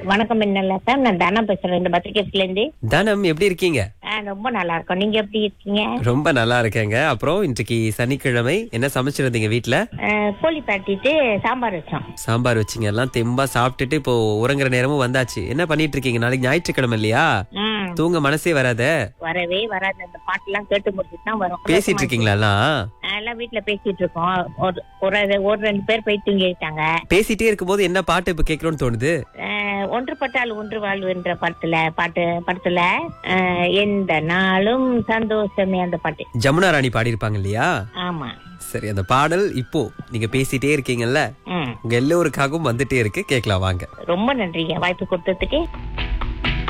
வணக்கம் என்னல்ல சார் நான் தனா பேசுறேன் இந்த பத்திரிகைல இருந்து தனம் எப்படி இருக்கீங்க ஆ, ரொம்ப நல்லா இருக்கோம் நீங்க எப்படி இருக்கீங்க ரொம்ப நல்லா இருக்கேங்க அப்புறம் இன்றைக்கு சனிக்கிழமை என்ன சமைச்சிருந்தீங்க வீட்ல ஆ, கோழி பாட்டிட்டு சாம்பார் வச்சோம் சாம்பார் வச்சீங்க எல்லாம் தெம்பா சாப்பிட்டுட்டு இப்போ உறங்குற நேரமும் வந்தாச்சு என்ன பண்ணிட்டு இருக்கீங்க நாளைக்கு ஞாயிற்றுக்கிழமை இல்லையா ம் தூங்க மனசே வராதே வரவே வராது அந்த பாட்டெல்லாம் கேட்டு முடிச்சுட்டு தான் வரும் பேசிட்டு இருக்கீங்களா எல்லாம் ஆ, எல்லாம் வீட்டுல பேசிட்டு இருக்கோம் ஒரு ஒரு ஒரு ரெண்டு பேர் போய் தூங்கிட்டாங்க பேசிட்டே இருக்கும்போது என்ன பாட்டு இப்ப கேட்கணும்னு தோணுது ஆ, ஒன்றுபட்டால் ஒன்று வாழ்வுன்ற படத்துல பாட்டு படத்துல ஆ, எந்த நாளும் சந்தோஷமே அந்த பாட்டு ஜமுனா ராணி பாடியிருப்பாங்க இல்லையா ஆமா சரி அந்த பாடல் இப்போ நீங்க பேசிட்டே இருக்கீங்கல்ல ம் உங்க எல்லோருக்காகவும் வந்துட்டே இருக்கு கேட்கலாம் வாங்க ரொம்ப நன்றிங்க வாய்ப்பு கொடுத்ததுக்கு